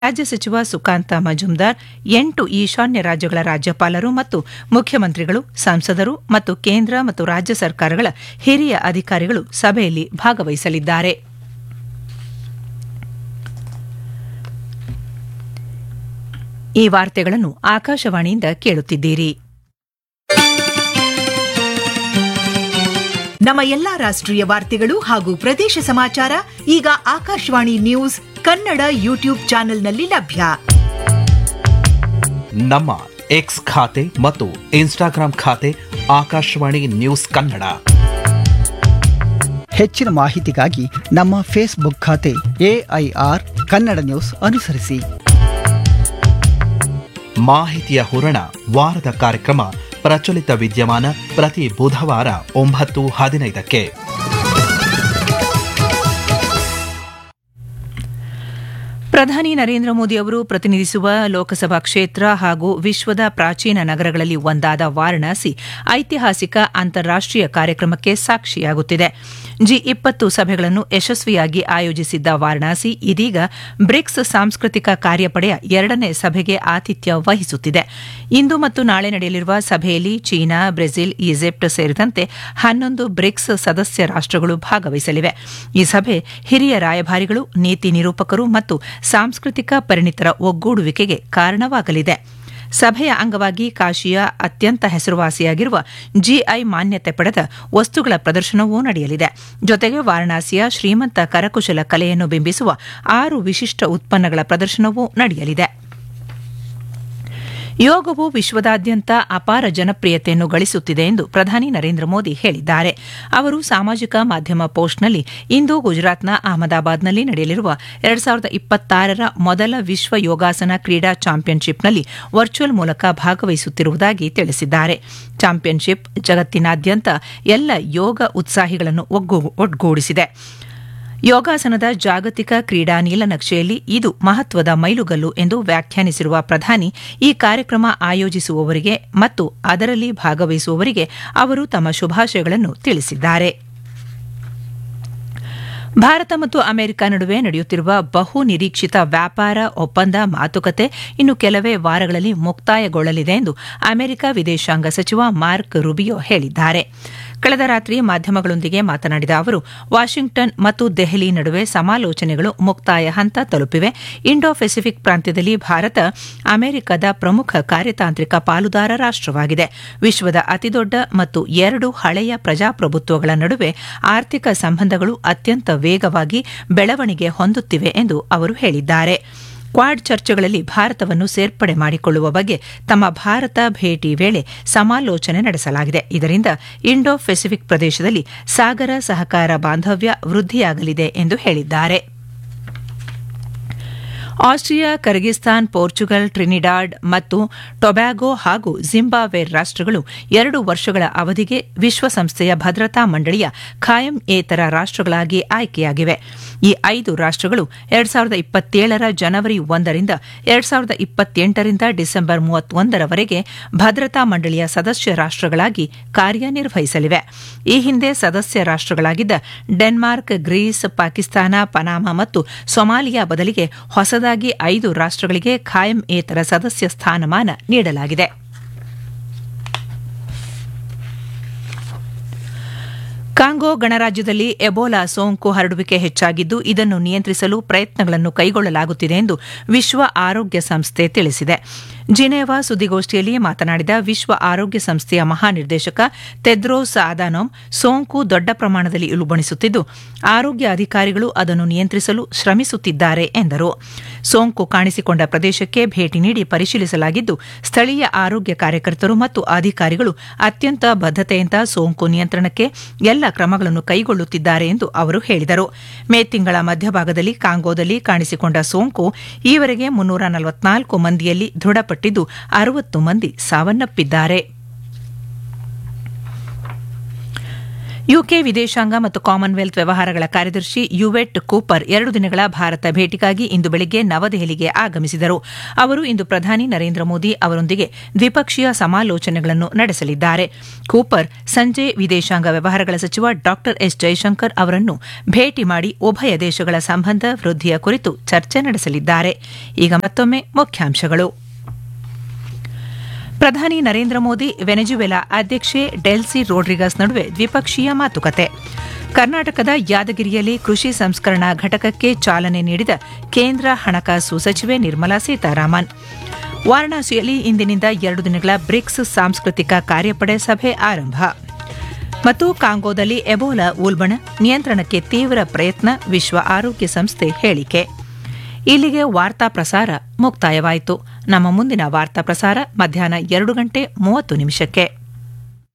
ರಾಜ್ಯ ಸಚಿವ ಸುಕಾಂತ ಮಜುಮ್ದಾರ್ ಎಂಟು ಈಶಾನ್ಯ ರಾಜ್ಯಗಳ ರಾಜ್ಯಪಾಲರು ಮತ್ತು ಮುಖ್ಯಮಂತ್ರಿಗಳು ಸಂಸದರು ಮತ್ತು ಕೇಂದ್ರ ಮತ್ತು ರಾಜ್ಯ ಸರ್ಕಾರಗಳ ಹಿರಿಯ ಅಧಿಕಾರಿಗಳು ಸಭೆಯಲ್ಲಿ ಭಾಗವಹಿಸಲಿದ್ದಾರೆ ಈ ವಾರ್ತೆಗಳನ್ನು ಆಕಾಶವಾಣಿಯಿಂದ ಕೇಳುತ್ತಿದ್ದೀರಿ ನಮ್ಮ ಎಲ್ಲಾ ರಾಷ್ಟ್ರೀಯ ವಾರ್ತೆಗಳು ಹಾಗೂ ಪ್ರದೇಶ ಸಮಾಚಾರ ಈಗ ಆಕಾಶವಾಣಿ ನ್ಯೂಸ್ ಕನ್ನಡ ಯೂಟ್ಯೂಬ್ ಚಾನೆಲ್ನಲ್ಲಿ ಲಭ್ಯ ನಮ್ಮ ಎಕ್ಸ್ ಖಾತೆ ಮತ್ತು ಇನ್ಸ್ಟಾಗ್ರಾಂ ಖಾತೆ ಆಕಾಶವಾಣಿ ನ್ಯೂಸ್ ಕನ್ನಡ ಹೆಚ್ಚಿನ ಮಾಹಿತಿಗಾಗಿ ನಮ್ಮ ಫೇಸ್ಬುಕ್ ಖಾತೆ ಎಐಆರ್ ಕನ್ನಡ ನ್ಯೂಸ್ ಅನುಸರಿಸಿ ಮಾಹಿತಿಯ ಹೂರಣ ವಾರದ ಕಾರ್ಯಕ್ರಮ ಪ್ರಚಲಿತ ವಿದ್ಯಮಾನ ಪ್ರತಿ ಬುಧವಾರ ಒಂಬತ್ತು ಹದಿನೈದಕ್ಕೆ ಪ್ರಧಾನಿ ನರೇಂದ್ರ ಮೋದಿ ಅವರು ಪ್ರತಿನಿಧಿಸುವ ಲೋಕಸಭಾ ಕ್ಷೇತ್ರ ಹಾಗೂ ವಿಶ್ವದ ಪ್ರಾಚೀನ ನಗರಗಳಲ್ಲಿ ಒಂದಾದ ವಾರಣಾಸಿ ಐತಿಹಾಸಿಕ ಅಂತಾರಾಷ್ಟೀಯ ಕಾರ್ಯಕ್ರಮಕ್ಕೆ ಸಾಕ್ಷಿಯಾಗುತ್ತಿದೆ ಜಿ ಇಪ್ಪತ್ತು ಸಭೆಗಳನ್ನು ಯಶಸ್ವಿಯಾಗಿ ಆಯೋಜಿಸಿದ್ದ ವಾರಣಾಸಿ ಇದೀಗ ಬ್ರಿಕ್ಸ್ ಸಾಂಸ್ಕೃತಿಕ ಕಾರ್ಯಪಡೆಯ ಎರಡನೇ ಸಭೆಗೆ ಆತಿಥ್ಯ ವಹಿಸುತ್ತಿದೆ ಇಂದು ಮತ್ತು ನಾಳೆ ನಡೆಯಲಿರುವ ಸಭೆಯಲ್ಲಿ ಚೀನಾ ಬ್ರೆಜಿಲ್ ಈಜಿಪ್ಟ್ ಸೇರಿದಂತೆ ಹನ್ನೊಂದು ಬ್ರಿಕ್ಸ್ ಸದಸ್ಯ ರಾಷ್ಟಗಳು ಭಾಗವಹಿಸಲಿವೆ ಈ ಸಭೆ ಹಿರಿಯ ರಾಯಭಾರಿಗಳು ನೀತಿ ನಿರೂಪಕರು ಮತ್ತು ಸಾಂಸ್ಕೃತಿಕ ಪರಿಣಿತರ ಒಗ್ಗೂಡುವಿಕೆಗೆ ಕಾರಣವಾಗಲಿದೆ ಸಭೆಯ ಅಂಗವಾಗಿ ಕಾಶಿಯ ಅತ್ಯಂತ ಹೆಸರುವಾಸಿಯಾಗಿರುವ ಜಿಐ ಮಾನ್ಯತೆ ಪಡೆದ ವಸ್ತುಗಳ ಪ್ರದರ್ಶನವೂ ನಡೆಯಲಿದೆ ಜೊತೆಗೆ ವಾರಣಾಸಿಯ ಶ್ರೀಮಂತ ಕರಕುಶಲ ಕಲೆಯನ್ನು ಬಿಂಬಿಸುವ ಆರು ವಿಶಿಷ್ಟ ಉತ್ಪನ್ನಗಳ ಪ್ರದರ್ಶನವೂ ನಡೆಯಲಿದೆ ಯೋಗವು ವಿಶ್ವದಾದ್ಯಂತ ಅಪಾರ ಜನಪ್ರಿಯತೆಯನ್ನು ಗಳಿಸುತ್ತಿದೆ ಎಂದು ಪ್ರಧಾನಿ ನರೇಂದ್ರ ಮೋದಿ ಹೇಳಿದ್ದಾರೆ ಅವರು ಸಾಮಾಜಿಕ ಮಾಧ್ಯಮ ಪೋಸ್ಟ್ನಲ್ಲಿ ಇಂದು ಗುಜರಾತ್ನ ಅಹಮದಾಬಾದ್ನಲ್ಲಿ ನಡೆಯಲಿರುವ ಎರಡು ಸಾವಿರದ ಇಪ್ಪತ್ತಾರರ ಮೊದಲ ವಿಶ್ವ ಯೋಗಾಸನ ಕ್ರೀಡಾ ಚಾಂಪಿಯನ್ಶಿಪ್ನಲ್ಲಿ ವರ್ಚುವಲ್ ಮೂಲಕ ಭಾಗವಹಿಸುತ್ತಿರುವುದಾಗಿ ತಿಳಿಸಿದ್ದಾರೆ ಚಾಂಪಿಯನ್ಶಿಪ್ ಜಗತ್ತಿನಾದ್ಯಂತ ಎಲ್ಲ ಯೋಗ ಉತ್ಸಾಹಿಗಳನ್ನು ಒಗ್ಗೂಡಿಸಿದೆ ಯೋಗಾಸನದ ಜಾಗತಿಕ ಕ್ರೀಡಾ ನೀಲನಕ್ಷೆಯಲ್ಲಿ ಇದು ಮಹತ್ವದ ಮೈಲುಗಲ್ಲು ಎಂದು ವ್ಯಾಖ್ಯಾನಿಸಿರುವ ಪ್ರಧಾನಿ ಈ ಕಾರ್ಯಕ್ರಮ ಆಯೋಜಿಸುವವರಿಗೆ ಮತ್ತು ಅದರಲ್ಲಿ ಭಾಗವಹಿಸುವವರಿಗೆ ಅವರು ತಮ್ಮ ಶುಭಾಶಯಗಳನ್ನು ತಿಳಿಸಿದ್ದಾರೆ ಭಾರತ ಮತ್ತು ಅಮೆರಿಕ ನಡುವೆ ನಡೆಯುತ್ತಿರುವ ಬಹು ನಿರೀಕ್ಷಿತ ವ್ಯಾಪಾರ ಒಪ್ಪಂದ ಮಾತುಕತೆ ಇನ್ನು ಕೆಲವೇ ವಾರಗಳಲ್ಲಿ ಮುಕ್ತಾಯಗೊಳ್ಳಲಿದೆ ಎಂದು ಅಮೆರಿಕ ವಿದೇಶಾಂಗ ಸಚಿವ ಮಾರ್ಕ್ ರುಬಿಯೋ ಹೇಳಿದ್ದಾರೆ ಕಳೆದ ರಾತ್ರಿ ಮಾಧ್ಯಮಗಳೊಂದಿಗೆ ಮಾತನಾಡಿದ ಅವರು ವಾಷಿಂಗ್ಟನ್ ಮತ್ತು ದೆಹಲಿ ನಡುವೆ ಸಮಾಲೋಚನೆಗಳು ಮುಕ್ತಾಯ ಹಂತ ತಲುಪಿವೆ ಇಂಡೋ ಪೆಸಿಫಿಕ್ ಪ್ರಾಂತ್ಯದಲ್ಲಿ ಭಾರತ ಅಮೆರಿಕದ ಪ್ರಮುಖ ಕಾರ್ಯತಾಂತ್ರಿಕ ಪಾಲುದಾರ ರಾಷ್ಟವಾಗಿದೆ ವಿಶ್ವದ ಅತಿದೊಡ್ಡ ಮತ್ತು ಎರಡು ಹಳೆಯ ಪ್ರಜಾಪ್ರಭುತ್ವಗಳ ನಡುವೆ ಆರ್ಥಿಕ ಸಂಬಂಧಗಳು ಅತ್ಯಂತ ವೇಗವಾಗಿ ಬೆಳವಣಿಗೆ ಹೊಂದುತ್ತಿವೆ ಎಂದು ಅವರು ಹೇಳಿದ್ದಾರೆ ಕ್ವಾಡ್ ಚರ್ಚೆಗಳಲ್ಲಿ ಭಾರತವನ್ನು ಸೇರ್ಪಡೆ ಮಾಡಿಕೊಳ್ಳುವ ಬಗ್ಗೆ ತಮ್ಮ ಭಾರತ ಭೇಟಿ ವೇಳೆ ಸಮಾಲೋಚನೆ ನಡೆಸಲಾಗಿದೆ ಇದರಿಂದ ಇಂಡೋ ಪೆಸಿಫಿಕ್ ಪ್ರದೇಶದಲ್ಲಿ ಸಾಗರ ಸಹಕಾರ ಬಾಂಧವ್ಯ ವೃದ್ಧಿಯಾಗಲಿದೆ ಎಂದು ಹೇಳಿದ್ದಾರೆ ಆಸ್ಟ್ರಿಯಾ ಕರ್ಗಿಸ್ತಾನ್ ಪೋರ್ಚುಗಲ್ ಟ್ರಿನಿಡಾಡ್ ಮತ್ತು ಟೊಬ್ಯಾಗೊ ಹಾಗೂ ಜಿಂಬಾಬ್ವೆ ರಾಷ್ಟಗಳು ಎರಡು ವರ್ಷಗಳ ಅವಧಿಗೆ ವಿಶ್ವಸಂಸ್ಥೆಯ ಭದ್ರತಾ ಮಂಡಳಿಯ ಖಾಯಂ ಏತರ ರಾಷ್ಟಗಳಾಗಿ ಆಯ್ಕೆಯಾಗಿವೆ ಈ ಐದು ರಾಷ್ಟಗಳು ಎರಡ್ ಸಾವಿರದ ಇಪ್ಪತ್ತೇಳರ ಜನವರಿ ಒಂದರಿಂದ ಎರಡ್ ಸಾವಿರದ ಇಪ್ಪತ್ತೆಂಟರಿಂದ ಡಿಸೆಂಬರ್ ಮೂವತ್ತೊಂದರವರೆಗೆ ಭದ್ರತಾ ಮಂಡಳಿಯ ಸದಸ್ಯ ರಾಷ್ಟಗಳಾಗಿ ಕಾರ್ಯನಿರ್ವಹಿಸಲಿವೆ ಈ ಹಿಂದೆ ಸದಸ್ಯ ರಾಷ್ಟಗಳಾಗಿದ್ದ ಡೆನ್ಮಾರ್ಕ್ ಗ್ರೀಸ್ ಪಾಕಿಸ್ತಾನ ಪನಾಮಾ ಮತ್ತು ಸೊಮಾಲಿಯಾ ಬದಲಿಗೆ ಹೊಸದಾಗಿ ಐದು ರಾಷ್ಟಗಳಿಗೆ ಖಾಯಂ ಏತರ ಸದಸ್ಯ ಸ್ಥಾನಮಾನ ನೀಡಲಾಗಿದೆ ಕಾಂಗೋ ಗಣರಾಜ್ಯದಲ್ಲಿ ಎಬೋಲಾ ಸೋಂಕು ಹರಡುವಿಕೆ ಹೆಚ್ಚಾಗಿದ್ದು ಇದನ್ನು ನಿಯಂತ್ರಿಸಲು ಪ್ರಯತ್ನಗಳನ್ನು ಕೈಗೊಳ್ಳಲಾಗುತ್ತಿದೆ ಎಂದು ವಿಶ್ವ ಆರೋಗ್ಯ ಸಂಸ್ಥೆ ತಿಳಿಸಿದೆ ಜಿನೇವಾ ಸುದ್ದಿಗೋಷ್ಠಿಯಲ್ಲಿ ಮಾತನಾಡಿದ ವಿಶ್ವ ಆರೋಗ್ಯ ಸಂಸ್ಥೆಯ ಮಹಾನಿರ್ದೇಶಕ ತೆದ್ರೋಸ್ ಆದಾನೋಮ್ ಸೋಂಕು ದೊಡ್ಡ ಪ್ರಮಾಣದಲ್ಲಿ ಇಳುಬಣಿಸುತ್ತಿದ್ದು ಆರೋಗ್ಯ ಅಧಿಕಾರಿಗಳು ಅದನ್ನು ನಿಯಂತ್ರಿಸಲು ಶ್ರಮಿಸುತ್ತಿದ್ದಾರೆ ಎಂದರು ಸೋಂಕು ಕಾಣಿಸಿಕೊಂಡ ಪ್ರದೇಶಕ್ಕೆ ಭೇಟಿ ನೀಡಿ ಪರಿಶೀಲಿಸಲಾಗಿದ್ದು ಸ್ಥಳೀಯ ಆರೋಗ್ಯ ಕಾರ್ಯಕರ್ತರು ಮತ್ತು ಅಧಿಕಾರಿಗಳು ಅತ್ಯಂತ ಬದ್ಧತೆಯಿಂದ ಸೋಂಕು ನಿಯಂತ್ರಣಕ್ಕೆ ಎಲ್ಲ ಕ್ರಮಗಳನ್ನು ಕೈಗೊಳ್ಳುತ್ತಿದ್ದಾರೆ ಎಂದು ಅವರು ಹೇಳಿದರು ಮೇ ತಿಂಗಳ ಮಧ್ಯಭಾಗದಲ್ಲಿ ಕಾಂಗೋದಲ್ಲಿ ಕಾಣಿಸಿಕೊಂಡ ಸೋಂಕು ಈವರೆಗೆ ಮುನ್ನೂರ ನಲವತ್ನಾಲ್ಕು ಮಂದಿಯಲ್ಲಿ ದೃಢಪಟ್ಟಿದ್ದು ಅರವತ್ತು ಮಂದಿ ಸಾವನ್ನಪ್ಪಿದ್ದಾರೆ ಯುಕೆ ವಿದೇಶಾಂಗ ಮತ್ತು ಕಾಮನ್ವೆಲ್ತ್ ವ್ಯವಹಾರಗಳ ಕಾರ್ಯದರ್ಶಿ ಯುವೆಟ್ ಕೂಪರ್ ಎರಡು ದಿನಗಳ ಭಾರತ ಭೇಟಿಗಾಗಿ ಇಂದು ಬೆಳಗ್ಗೆ ನವದೆಹಲಿಗೆ ಆಗಮಿಸಿದರು ಅವರು ಇಂದು ಪ್ರಧಾನಿ ನರೇಂದ್ರ ಮೋದಿ ಅವರೊಂದಿಗೆ ದ್ವಿಪಕ್ಷೀಯ ಸಮಾಲೋಚನೆಗಳನ್ನು ನಡೆಸಲಿದ್ದಾರೆ ಕೂಪರ್ ಸಂಜೆ ವಿದೇಶಾಂಗ ವ್ಯವಹಾರಗಳ ಸಚಿವ ಡಾ ಎಸ್ ಜೈಶಂಕರ್ ಅವರನ್ನು ಭೇಟಿ ಮಾಡಿ ಉಭಯ ದೇಶಗಳ ಸಂಬಂಧ ವೃದ್ಧಿಯ ಕುರಿತು ಚರ್ಚೆ ನಡೆಸಲಿದ್ದಾರೆ ಈಗ ಮತ್ತೊಮ್ಮೆ ಮುಖ್ಯಾಂಶಗಳು ಪ್ರಧಾನಿ ನರೇಂದ್ರ ಮೋದಿ ವೆನೆಜುವೆಲಾ ಅಧ್ಯಕ್ಷೆ ಡೆಲ್ಸಿ ರೋಡ್ರಿಗಸ್ ನಡುವೆ ದ್ವಿಪಕ್ಷೀಯ ಮಾತುಕತೆ ಕರ್ನಾಟಕದ ಯಾದಗಿರಿಯಲ್ಲಿ ಕೃಷಿ ಸಂಸ್ಕರಣಾ ಘಟಕಕ್ಕೆ ಚಾಲನೆ ನೀಡಿದ ಕೇಂದ್ರ ಹಣಕಾಸು ಸಚಿವೆ ನಿರ್ಮಲಾ ಸೀತಾರಾಮನ್ ವಾರಣಾಸಿಯಲ್ಲಿ ಇಂದಿನಿಂದ ಎರಡು ದಿನಗಳ ಬ್ರಿಕ್ಸ್ ಸಾಂಸ್ಕೃತಿಕ ಕಾರ್ಯಪಡೆ ಸಭೆ ಆರಂಭ ಮತ್ತು ಕಾಂಗೋದಲ್ಲಿ ಎಬೋಲಾ ಉಲ್ಬಣ ನಿಯಂತ್ರಣಕ್ಕೆ ತೀವ್ರ ಪ್ರಯತ್ನ ವಿಶ್ವ ಆರೋಗ್ಯ ಸಂಸ್ಥೆ ಹೇಳಿಕೆ ಇಲ್ಲಿಗೆ ವಾರ್ತಾ ಪ್ರಸಾರ ಮುಕ್ತಾಯವಾಯಿತು ನಮ್ಮ ಮುಂದಿನ ವಾರ್ತಾ ಪ್ರಸಾರ ಮಧ್ಯಾಹ್ನ ಎರಡು ಗಂಟೆ ಮೂವತ್ತು ನಿಮಿಷಕ್ಕೆ